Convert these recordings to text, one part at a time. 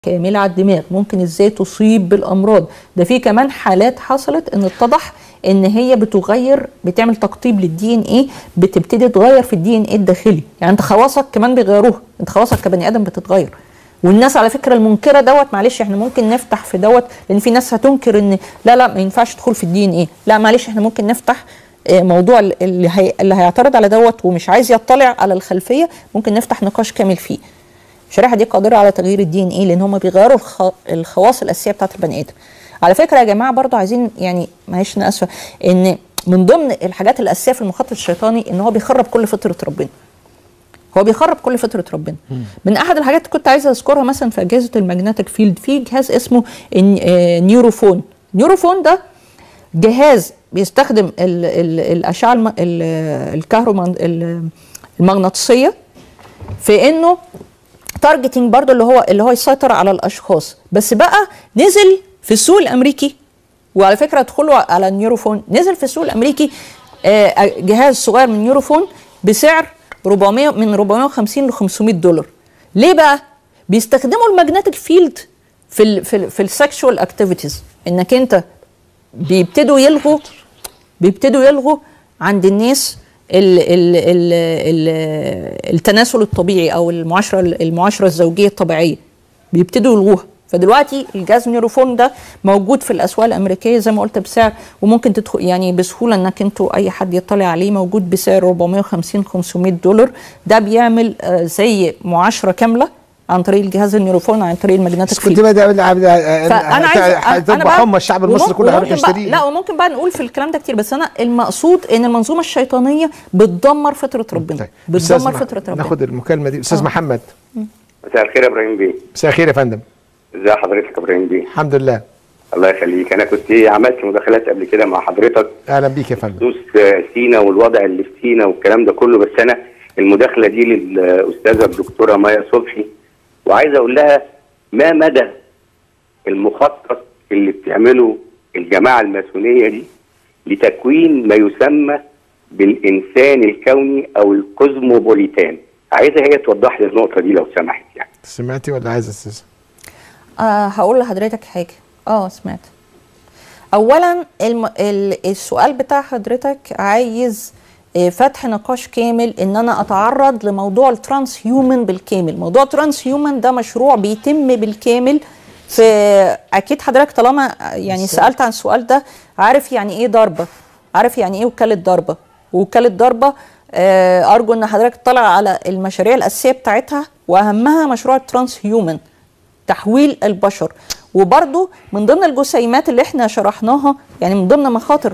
كامله على الدماغ ممكن ازاي تصيب بالامراض ده في كمان حالات حصلت ان اتضح ان هي بتغير بتعمل تقطيب للدي ان ايه بتبتدي تغير في الدي ان ايه الداخلي يعني انت خواصك كمان بيغيروها انت خواصك كبني ادم بتتغير والناس على فكره المنكره دوت معلش احنا ممكن نفتح في دوت لان في ناس هتنكر ان لا لا ما ينفعش تدخل في الدي ان ايه لا معلش احنا ممكن نفتح آه، موضوع اللي هي اللي هيعترض على دوت ومش عايز يطلع على الخلفيه ممكن نفتح نقاش كامل فيه الشريحه دي قادره على تغيير الدي ان ايه لان هم بيغيروا الخ... الخواص الاساسيه بتاعت البني ادم على فكره يا جماعه برضو عايزين يعني معلش انا اسفه ان من ضمن الحاجات الاساسيه في المخطط الشيطاني ان هو بيخرب كل فطره ربنا هو بيخرب كل فطره ربنا من احد الحاجات اللي كنت عايزه اذكرها مثلا في اجهزه الماجنتيك فيلد في جهاز اسمه الن- آه، نيوروفون نيوروفون ده جهاز بيستخدم ال ال الاشعه الم- ال- الكهرومان ال- المغناطيسيه في انه تارجتنج برضو اللي هو اللي هو يسيطر على الاشخاص بس بقى نزل في السوق الامريكي وعلى فكره ادخلوا على النيوروفون نزل في السوق الامريكي آه، جهاز صغير من نيوروفون بسعر 400 من 450 ل 500 دولار ليه بقى بيستخدموا الماجنتيك فيلد في ال في ال في السكشوال اكتيفيتيز انك انت بيبتدوا يلغوا بيبتدوا يلغوا عند الناس ال ال ال ال التناسل الطبيعي او المعاشره المعاشره الزوجيه الطبيعيه بيبتدوا يلغوها فدلوقتي الجهاز نيوروفون ده موجود في الاسواق الامريكيه زي ما قلت بسعر وممكن تدخل يعني بسهوله انك انتوا اي حد يطلع عليه موجود بسعر 450 500 دولار ده بيعمل آه، زي معاشره كامله عن طريق الجهاز النيوروفون عن طريق الماجنتيك بس كنت بقى فانا عايز هتبقى حمى الشعب المصري وممكن- كله هيروح وممكن بقى- يشتريه لا وممكن بقى نقول في الكلام ده كتير بس انا المقصود ان المنظومه الشيطانيه بتدمر فطره ربنا طيب. بتدمر أستاذ فطره ربنا ناخد المكالمه دي استاذ آه. محمد مساء الخير يا ابراهيم بيه مساء الخير يا فندم ازي حضرتك يا ابراهيم بيه الحمد لله الله يخليك انا كنت عملت مداخلات قبل كده مع حضرتك اهلا بيك يا فندم بخصوص سينا والوضع اللي في سينا والكلام ده كله بس انا المداخله دي للاستاذه الدكتوره مايا صبحي وعايز اقول لها ما مدى المخطط اللي بتعمله الجماعه الماسونيه دي لتكوين ما يسمى بالانسان الكوني او الكوزموبوليتان عايزه هي توضح لي النقطه دي لو سمحت يعني سمعتي ولا عايز استاذ آه هقول لحضرتك حاجه اه سمعت اولا الم... ال... السؤال بتاع حضرتك عايز آه، فتح نقاش كامل ان انا اتعرض لموضوع الترانس هيومن بالكامل موضوع الترانس هيومن ده مشروع بيتم بالكامل في اكيد حضرتك طالما يعني سالت عن السؤال ده عارف يعني ايه ضربه عارف يعني ايه وكاله ضربه وكاله ضربه آه، ارجو ان حضرتك تطلع على المشاريع الاساسيه بتاعتها واهمها مشروع الترانس هيومن تحويل البشر وبرضو من ضمن الجسيمات اللي احنا شرحناها يعني من ضمن مخاطر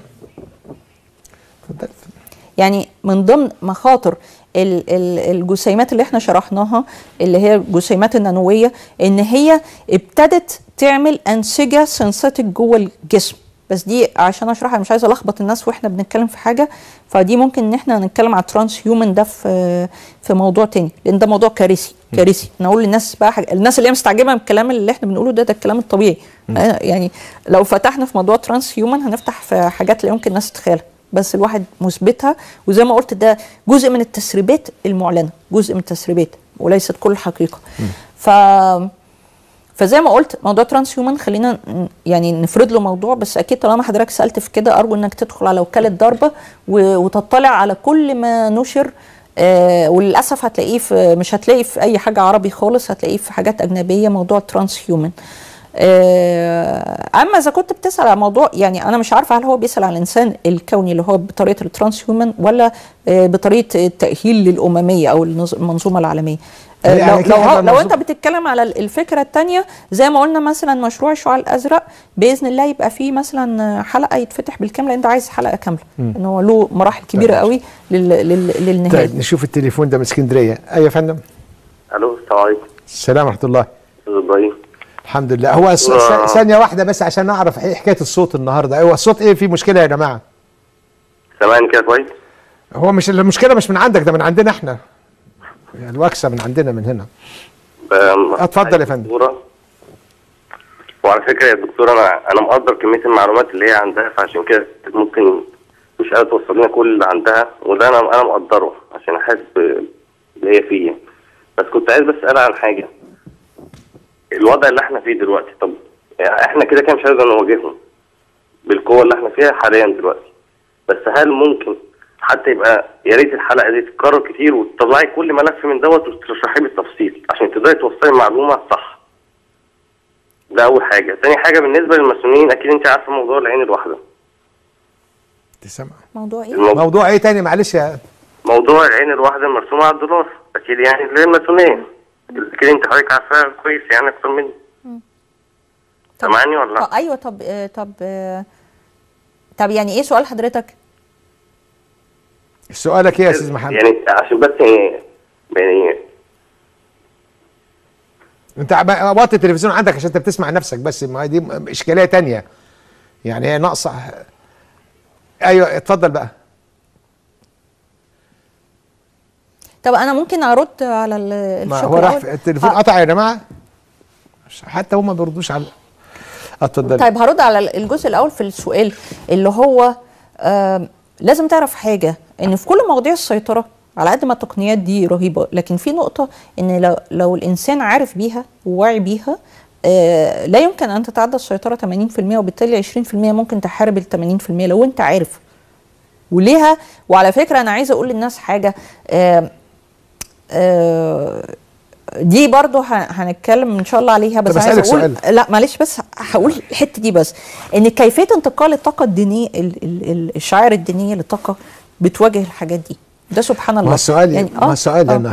اتفضل يعني من ضمن مخاطر ال- ال- الجسيمات اللي احنا شرحناها اللي هي الجسيمات النانويه ان هي ابتدت تعمل انسجه سنسيتك جوه الجسم بس دي عشان اشرحها مش عايزه الخبط الناس واحنا بنتكلم في حاجه فدي ممكن ان احنا نتكلم على الترانس هيومن ده في في موضوع تاني لان ده موضوع كارثي كارثي نقول للناس بقى حاجة الناس اللي هي مستعجبه من الكلام اللي احنا بنقوله ده ده الكلام الطبيعي آه، يعني لو فتحنا في موضوع ترانس هيومن هنفتح في حاجات لا يمكن الناس تتخيلها بس الواحد مثبتها وزي ما قلت ده جزء من التسريبات المعلنه جزء من التسريبات وليست كل الحقيقه ف فزي ما قلت موضوع ترانس هيومن خلينا ن- يعني نفرض له موضوع بس اكيد طالما حضرتك سالت في كده ارجو انك تدخل على وكاله ضربه و- وتطلع على كل ما نشر آه وللاسف هتلاقيه في مش هتلاقي في اي حاجه عربي خالص هتلاقيه في حاجات اجنبيه موضوع ترانس هيومن آه، اما اذا كنت بتسال على موضوع يعني انا مش عارفه هل هو بيسال على الانسان الكوني اللي هو بطريقه الترانس هيومن ولا آه، بطريقه التاهيل للامميه او النظ- المنظومه العالميه آه، يعني لو, أكيد لو, إحنا هو- لو المنظومة- انت بتتكلم على ال- الفكره الثانيه زي ما قلنا مثلا مشروع الشعاع الازرق باذن الله يبقى فيه مثلا حلقه يتفتح بالكامل لان ده عايز حلقه كامله ان هو له مراحل كبيره قوي لل لل للنهايه طيب نشوف التليفون ده من اسكندريه ايوه يا فندم الو السلام عليكم السلام ورحمه الله استاذ ابراهيم الحمد لله هو س- آه. س- ثانيه واحده بس عشان اعرف ايه حكايه الصوت النهارده هو الصوت ايه في مشكله يا جماعه سامعني كده كويس هو مش المشكله مش من عندك ده من عندنا احنا يعني الوكسه من عندنا من هنا أم- اتفضل يا فندم. دكتورة. وعلى فكره يا دكتوره انا انا مقدر كميه المعلومات اللي هي عندها فعشان كده ممكن مش قادره توصل لنا كل اللي عندها وده انا انا مقدره عشان احس ب- باللي هي فيه بس كنت عايز بس اسال عن حاجه الوضع اللي احنا فيه دلوقتي طب يعني احنا كده كده مش هنقدر نواجههم بالقوه اللي احنا فيها حاليا دلوقتي بس هل ممكن حتى يبقى يا ريت الحلقه دي تتكرر كتير وتطلعي كل ملف من دوت وتشرحيه بالتفصيل عشان تقدري توصلي المعلومه صح ده اول حاجه تاني حاجه بالنسبه للمسؤولين اكيد انت عارفه موضوع العين الواحده انت سامع موضوع ايه الموضوع موضوع ايه تاني معلش يا موضوع العين الواحده المرسومه على الدولار اكيد يعني اللي هي الماسونيه اكيد انت حضرتك عارفاها كويس يعني اكتر مني سامعني ولا لا؟ طب ايوه طب آه، طب آه، طب يعني ايه سؤال حضرتك سؤالك ايه يا استاذ محمد يعني عشان بس يعني يعني انت عم- وطي التلفزيون عندك عشان انت بتسمع نفسك بس ما دي م- اشكاليه تانية يعني هي ناقصه ايوه اتفضل بقى طب انا ممكن ارد على ال- ما الشق هو راح الأول؟ في- التليفون آه، قطع يا جماعه حتى هم ما بيردوش على اتفضل طيب هرد على الجزء الاول في السؤال اللي هو آم، لازم تعرف حاجه ان في كل مواضيع السيطره على قد ما التقنيات دي رهيبه لكن في نقطه ان لو لو الانسان عارف بيها وواعي بيها آه، لا يمكن ان تتعدى السيطره 80% وبالتالي 20% ممكن تحارب ال 80% لو انت عارف وليها وعلى فكره انا عايزه اقول للناس حاجه آم، آه، دي برضو ه- هنتكلم ان شاء الله عليها بس طب عايزه أسألك اقول سؤال. لا معلش بس هقول الحته دي بس ان كيفيه انتقال الطاقه الدينيه ال- ال- ال- الشعائر الدينيه للطاقه بتواجه الحاجات دي ده سبحان الله ما السؤال يعني ما السؤال آه. هنا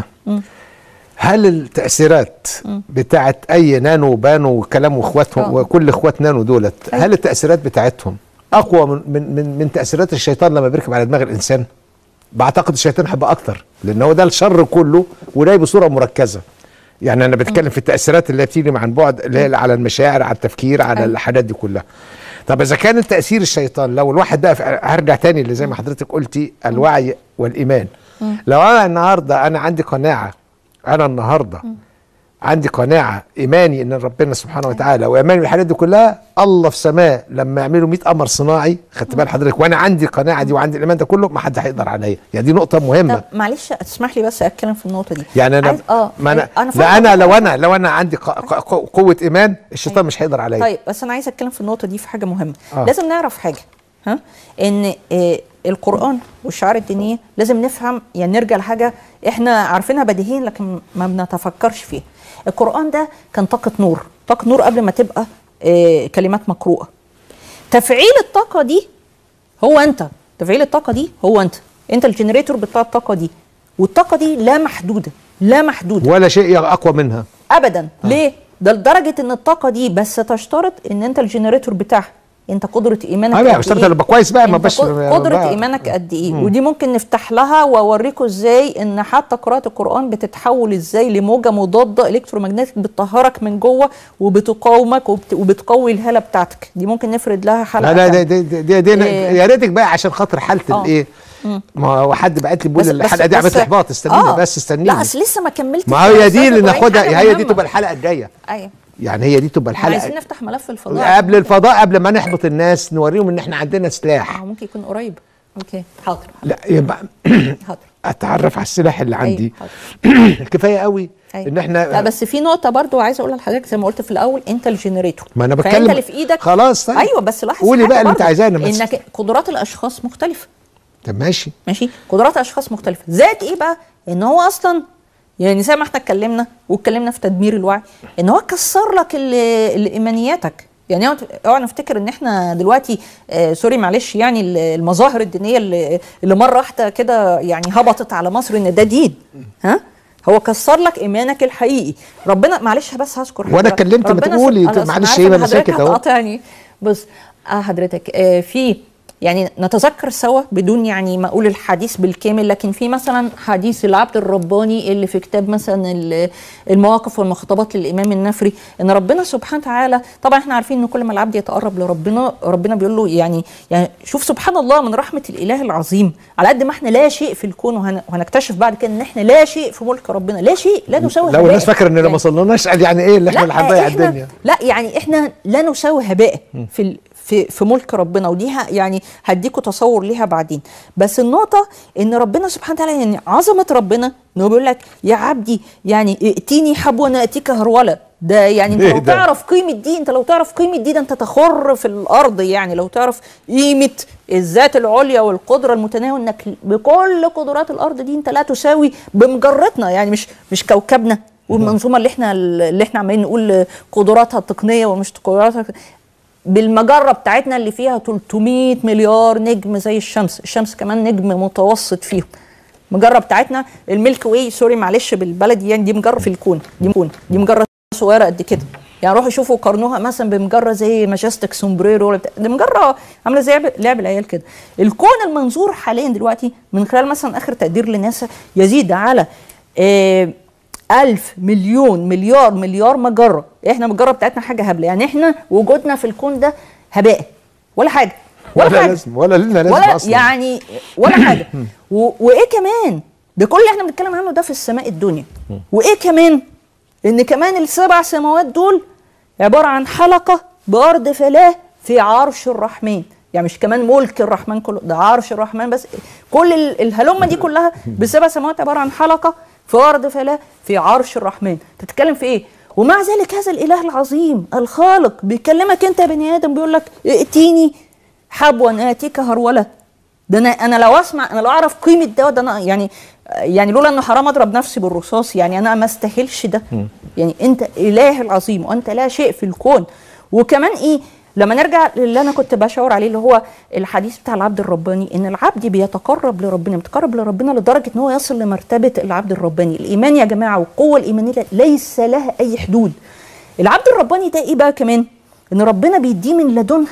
هل التأثيرات بتاعت أي نانو وبانو وكلام واخواتهم آه. وكل اخوات نانو دولت هل التأثيرات بتاعتهم أقوى من من من, من تأثيرات الشيطان لما بيركب على دماغ الإنسان؟ بعتقد الشيطان هيبقى أكتر لأن هو ده الشر كله وجاي بصورة مركزة. يعني أنا بتكلم في التأثيرات اللي بتيجي من بعد اللي هي على المشاعر على التفكير على أيوة. الحاجات دي كلها. طب إذا كان تأثير الشيطان لو الواحد بقى في- هرجع تاني اللي زي ما حضرتك قلتي الوعي والإيمان. لو أنا النهارده أنا عندي قناعة انا النهارده عندي قناعه ايماني ان ربنا سبحانه وتعالى وايماني بالحاجات دي كلها الله في سماه لما يعملوا 100 قمر صناعي خدت بال حضرتك وانا عندي القناعه دي وعندي الايمان ده كله ما حد هيقدر عليا يعني دي نقطه مهمه طب معلش تسمح لي بس اتكلم في النقطه دي يعني انا عايز- اه ما انا, انا لا انا فاهمة. لو انا لو انا عندي ق- ق- قوه ايمان الشيطان مش هيقدر عليا طيب بس انا عايزه اتكلم في النقطه دي في حاجه مهمه آه. آه. لازم نعرف حاجه ها ان آه القران والشعائر الدينيه لازم نفهم يعني نرجع لحاجه احنا عارفينها بديهيا لكن ما بنتفكرش فيها القران ده كان طاقه نور طاقه نور قبل ما تبقى آه كلمات مقروءه تفعيل الطاقه دي هو انت تفعيل الطاقه دي هو انت انت الجنريتور بتاع الطاقه دي والطاقه دي لا محدوده لا محدوده ولا شيء اقوى منها ابدا آه. ليه ده لدرجه ان الطاقه دي بس تشترط ان انت الجنريتور بتاعها انت قدره ايمانك ايوه قد اشترط إيه؟ ابقى كويس بقى ما انت بقاش قد- قدره بقى- ايمانك قد ايه ودي ممكن نفتح لها واوريكم ازاي ان حتى قراءه القران بتتحول ازاي لموجه مضاده الكترومagnetic بتطهرك من جوه وبتقاومك وبت... وبتقوي الهاله بتاعتك دي ممكن نفرد لها حلقه لا لا تانية. دي دي, دي, دي, دي إيه. يا ريتك بقى عشان خاطر حاله آه. الايه ما هو حد بعت لي بيقول بس- الحلقه بس- دي عملت بس- احباط استنيني آه. بس استنيني لا اصل لسه ما كملتش ما هي يا دي أستاذ اللي إبراهيم، ناخدها حاجة هي دي مهمة. تبقى الحلقه الجايه ايوه يعني هي دي تبقى احنا عايزين الحلقه نفتح ملف الفضاء قبل الفضاء قبل ما نحبط الناس نوريهم ان احنا عندنا سلاح آه، ممكن يكون قريب اوكي حاضر لا يبقى حاضر اتعرف على السلاح اللي عندي حاضر. كفايه قوي أيوة. ان لا احنا بس في نقطة برضو عايزة أقولها لحضرتك زي ما قلت في الأول أنت الجنريتور ما أنا فأنت بتكلم- اللي في إيدك خلاص طيب. أيوه بس لاحظ قولي حاجة بقى اللي أنت برضو، عايزاه، أنا بس- إنك قدرات الأشخاص مختلفة طب ماشي ماشي قدرات أشخاص مختلفة زائد إيه بقى إن هو أصلا يعني زي ما احنا اتكلمنا واتكلمنا في تدمير الوعي ان هو كسر لك ال- ال- ايمانياتك يعني اوعى- اوعى نفتكر ان احنا دلوقتي آه سوري معلش يعني ال- المظاهر الدينيه اللي, اللي مره واحده كده يعني هبطت على مصر ان ده دين ها هو كسر لك ايمانك الحقيقي ربنا معلش بس هذكر وأنا حضرتك. اتكلمت، ما ربنا تقولي، سب- خلاص، معلش أنا إيه، عارفة أنا إن حضرتك ساكت أهو. هتقاطعني بص اه حضرتك آه في يعني نتذكر سوا بدون يعني ما اقول الحديث بالكامل لكن في مثلا حديث العبد الرباني اللي في كتاب مثلا ال- المواقف والمخطبات للامام النفري ان ربنا سبحانه وتعالى طبعا احنا عارفين ان كل ما العبد يتقرب لربنا ربنا بيقول له يعني يعني شوف سبحان الله من رحمه الاله العظيم على قد ما احنا لا شيء في الكون وهن- وهنكتشف بعد كده ان احنا لا شيء في ملك ربنا لا شيء لا نساوي لو هباء. الناس فاكره ان لو يعني- ما وصلناش قال يعني ايه اللي احنا اللي هنضيع إحنا- الدنيا لا يعني احنا لا نساوي هباء في ال- في في ملك ربنا ودي ه- يعني هديكوا تصور ليها بعدين بس النقطه ان ربنا سبحانه وتعالى يعني عظمه ربنا انه بيقول لك يا عبدي يعني ائتيني حبوا انا اتيك هروله ده يعني انت إيه لو ده؟ تعرف قيمه دي انت لو تعرف قيمه دي ده انت تخر في الارض يعني لو تعرف قيمه الذات العليا والقدره المتناهيه انك بكل قدرات الارض دي انت لا تساوي بمجرتنا يعني مش مش كوكبنا والمنظومه اللي احنا اللي احنا عمالين نقول قدراتها التقنيه ومش قدراتها بالمجره بتاعتنا اللي فيها 300 مليار نجم زي الشمس الشمس كمان نجم متوسط فيهم المجره بتاعتنا الميلك واي سوري معلش بالبلدي يعني دي مجره في الكون دي كون دي مجره صغيره قد كده يعني روحوا شوفوا قارنوها مثلا بمجره زي ماجستيك سومبريرو ولا بتاع دي مجره عامله زي لعب- لعب العيال كده الكون المنظور حاليا دلوقتي من خلال مثلا اخر تقدير لناسا يزيد على آه ألف مليون مليار مليار مجرة احنا المجرة بتاعتنا حاجة هبلة يعني احنا وجودنا في الكون ده هباء ولا حاجة ولا, ولا حاجة لازم ولا لنا لازم ولا اصلا يعني ولا حاجه و... وايه كمان ده كل اللي احنا بنتكلم عنه ده في السماء الدنيا وايه كمان ان كمان السبع سماوات دول عباره عن حلقه بارض فلاه في عرش الرحمن يعني مش كمان ملك الرحمن كله ده عرش الرحمن بس كل ال- الهلمه دي كلها بسبع سماوات عباره عن حلقه في ارض فلاه في عرش الرحمن تتكلم في ايه ومع ذلك هذا الاله العظيم الخالق بيكلمك انت يا بني ادم بيقول لك ائتيني حبوا اتيك هروله ده انا انا لو اسمع انا لو اعرف قيمه ده ده انا يعني يعني لولا انه حرام اضرب نفسي بالرصاص يعني انا ما استاهلش ده يعني انت اله العظيم وانت لا شيء في الكون وكمان ايه لما نرجع للي انا كنت بشاور عليه اللي هو الحديث بتاع العبد الرباني ان العبد بيتقرب لربنا بيتقرب لربنا لدرجه ان هو يصل لمرتبه العبد الرباني الايمان يا جماعه والقوه الايمانيه ليس لها اي حدود العبد الرباني ده ايه بقى كمان ان ربنا بيديه من لدنه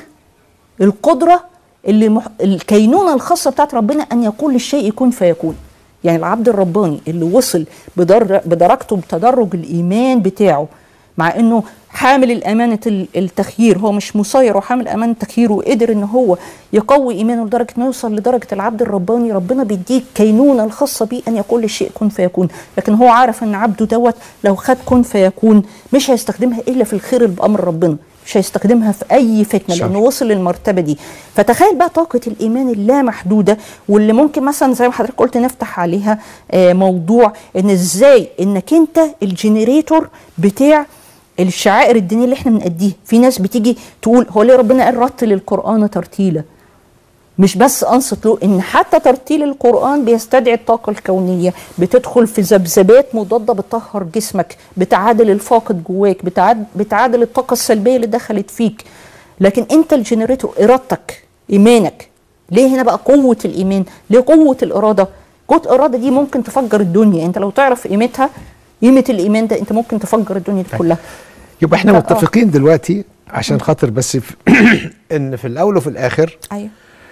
القدرة اللي مح... الكينونة الخاصة بتاعت ربنا أن يقول للشيء يكون فيكون يعني العبد الرباني اللي وصل بدر... بدرجته بتدرج الإيمان بتاعه مع أنه حامل الأمانة ال- التخيير هو مش مسير وحامل أمانة التخيير وقدر أن هو يقوي إيمانه لدرجة أنه يوصل لدرجة العبد الرباني ربنا بيديه الكينونة الخاصة بيه أن يقول للشيء كن فيكون لكن هو عارف أن عبده دوت لو خد كن فيكون مش هيستخدمها إلا في الخير اللي بأمر ربنا مش هيستخدمها في اي فتنه صح. لانه وصل للمرتبه دي فتخيل بقى طاقه الايمان اللامحدوده واللي ممكن مثلا زي ما حضرتك قلت نفتح عليها آه، موضوع ان ازاي انك انت الجنريتور بتاع الشعائر الدينيه اللي احنا بنأديها في ناس بتيجي تقول هو ليه ربنا قال رتل القران ترتيلا مش بس انصت له ان حتى ترتيل القران بيستدعي الطاقه الكونيه بتدخل في ذبذبات مضاده بتطهر جسمك بتعادل الفاقد جواك بتعاد بتعادل الطاقه السلبيه اللي دخلت فيك لكن انت الجنريتور ارادتك ايمانك ليه هنا بقى قوه الايمان ليه قوه الاراده قوه الاراده دي ممكن تفجر الدنيا انت لو تعرف قيمتها قيمه الايمان ده انت ممكن تفجر الدنيا دي كلها يبقى احنا آه. متفقين دلوقتي عشان خاطر بس في ان في الاول وفي الاخر ايوه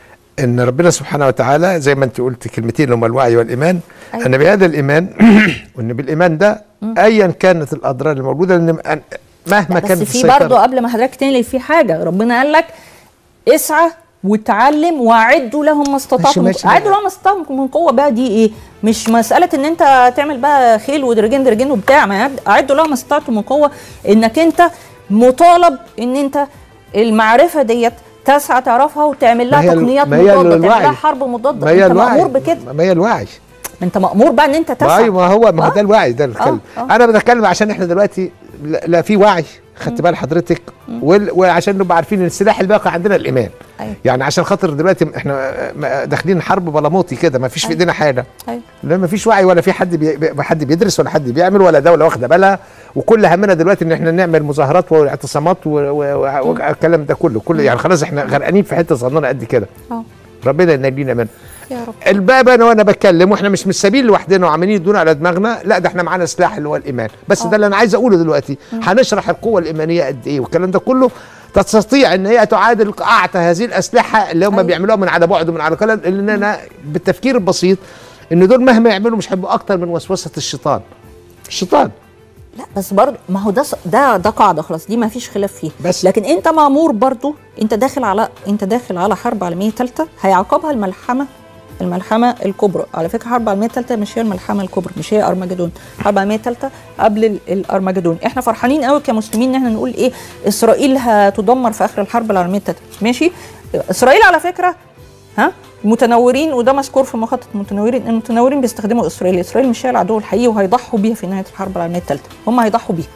ان ربنا سبحانه وتعالى زي ما انت قلت كلمتين اللي هم الوعي والايمان أيوة. ان بهذا الايمان وان بالايمان ده ايا كانت الاضرار الموجوده لان أن- مهما بس كانت في السيطرة- برضه قبل ما حضرتك تنقل في حاجه ربنا قال لك اسعى وتعلم واعدوا لهم ما استطعتم ماشي، اعدوا ده- لهم ما استطعتم من قوه بقى دي ايه مش مساله ان انت تعمل بقى خيل ودرجين درجين وبتاع ما يعد- اعدوا لهم ما استطعتم من قوه انك انت مطالب ان انت المعرفه ديت تسعى تعرفها وتعمل لها ما هي ال- تقنيات ما هي مضاده تعمل الوعي. لها حرب مضاده ما هي انت الوعي مامور بكده ما هي الوعي ما انت مامور بقى ان انت ما تسعى ايوه ما هو ما هو آه. ده الوعي ده الكلام آه. انا بتكلم عشان احنا دلوقتي لا, لا في وعي خدت بال حضرتك وال- وعشان نبقى عارفين ان السلاح الباقي عندنا الايمان أيوة. يعني عشان خاطر دلوقتي احنا م- داخلين حرب بلاموطي كده ما فيش في أيوة. ايدينا حاجه أيوة. لا ما فيش وعي ولا في حد بي بي- حد بيدرس ولا حد بيعمل ولا دوله واخده بالها وكل همنا دلوقتي ان احنا نعمل مظاهرات واعتصامات و- و- و- والكلام ده كله كله يعني خلاص احنا غرقانين في حته صغننه قد كده اه ربنا ينجينا منها يا رب الباب انا وانا بتكلم واحنا مش مستبين لوحدنا وعمالين يدونا على دماغنا لا ده احنا معانا سلاح اللي هو الايمان بس آه. ده اللي انا عايز اقوله دلوقتي هنشرح القوه الايمانيه قد ايه والكلام ده كله تستطيع ان هي تعادل اعتى هذه الاسلحه اللي هم أيوة. بيعملوها من على بعد ومن على كلام لان انا بالتفكير البسيط ان دول مهما يعملوا مش هيبقوا اكتر من وسوسه الشيطان الشيطان لا بس برضه ما هو ده ص- ده ده قاعده خلاص دي ما فيش خلاف فيها بس. لكن انت مامور برضه انت داخل على انت داخل على حرب عالميه ثالثه هيعقبها الملحمه الملحمه الكبرى على فكره حرب عالميه ثالثه مش هي الملحمه الكبرى مش هي ارمجدون حرب عالميه ثالثه قبل ال- الارمجدون احنا فرحانين قوي كمسلمين ان احنا نقول ايه اسرائيل هتدمر في اخر الحرب العالميه الثالثه ماشي اسرائيل على فكره ها متنورين وده مذكور في مخطط المتنورين المتنورين بيستخدموا اسرائيل اسرائيل مش هي العدو الحقيقي وهيضحوا بيها في نهايه الحرب العالميه الثالثه هم هيضحوا بيها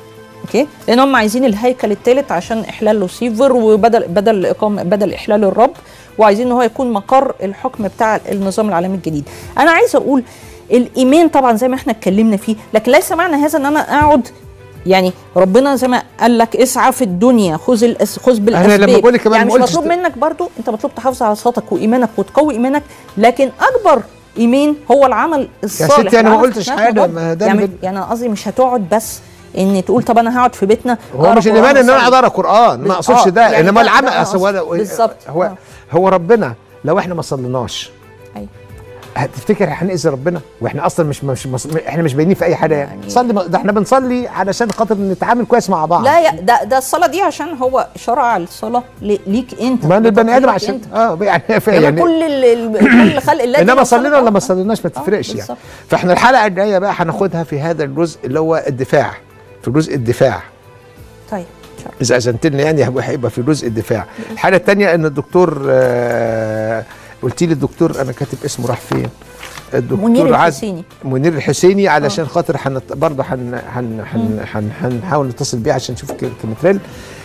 اوكي لان هم عايزين الهيكل الثالث عشان احلال لوسيفر وبدل بدل اقامه بدل احلال الرب وعايزين ان هو يكون مقر الحكم بتاع النظام العالمي الجديد انا عايزه اقول الايمان طبعا زي ما احنا اتكلمنا فيه لكن ليس معنى هذا ان انا اقعد يعني ربنا زي ما قال لك اسعى في الدنيا خذ الأس... خذ بالاسباب لما بقول لك كمان يعني ما مش قلتش مطلوب ت- منك برضو انت مطلوب تحافظ على صلاتك وايمانك وتقوي ايمانك لكن اكبر ايمان هو العمل الصالح ستي أنا ما العمل قلتش في نفس حاجة، الوقت. ما ده يعني, بال- يعني انا قصدي مش هتقعد بس ان تقول طب انا هقعد في بيتنا هو أقرأ مش الايمان قرآن ان انا وأصلي. اقعد اقرا قران ما بال- اقصدش آه، ده يعني انما ده- العمل ده أصل هو بالظبط. هو آه. هو ربنا لو احنا ما صليناش أيوة. هتفتكر هنأذي ربنا واحنا اصلا مش مش, مش احنا مش باينين في اي حاجه يعني يعني- صلي ده احنا بنصلي علشان خاطر نتعامل كويس مع بعض لا يا ده ده الصلاه دي عشان هو شرع الصلاه ل- ليك انت ما البني ادم لتطهيرك عشان انت. اه يعني يعني يعني كل ال- ال- كل خلق الله انما كده صلينا صلاة. ولا ما صليناش ما تفرقش يعني بالظبط. فاحنا الحلقه الجايه بقى هناخدها في هذا الجزء اللي هو الدفاع في جزء الدفاع طيب إن شاء الله. اذا اذنت لنا يعني هيبقى هيبقى في جزء الدفاع الحاجه الثانيه ان الدكتور آه قلت لي الدكتور انا كاتب اسمه راح فين الدكتور منير عاد- الحسيني. منير الحسيني علشان خاطر حنت برضه هن هن هن هن هنحاول نتصل بيه عشان نشوف ك- كمتريل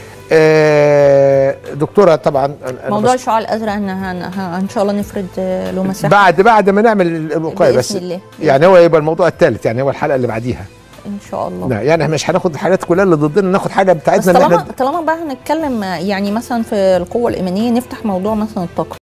آه دكتوره طبعا أنا- أنا موضوع بس- الشعاع الازرق ان هن- هن- ان شاء الله نفرد آه، له مساحه بعد بعد ما نعمل ال- الوقايه بإذن بس الله. يعني هو يبقى الموضوع الثالث يعني هو الحلقه اللي بعديها ان شاء الله لا يعني احنا مش هناخد الحاجات كلها اللي ضدنا ناخد حاجه بس بتاعتنا اللي طالما احنا طالما بقى هنتكلم آه، يعني مثلا في القوه الايمانيه نفتح موضوع مثلا الطاقه